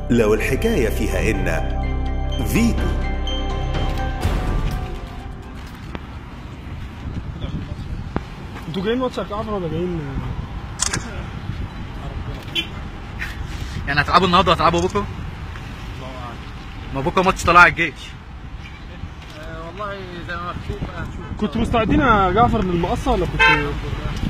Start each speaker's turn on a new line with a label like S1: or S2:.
S1: لو الحكاية فيها إن فيتو
S2: انتوا جايين ماتش جعفر ولا جايين
S3: يعني هتلعبوا النهارده هتلعبوا بكره؟ ما بكره ماتش طلائع الجيش
S4: والله زي ما مكتوب بقى هنشوف
S2: كنتوا مستعدين يا جعفر للمقصه ولا كنتوا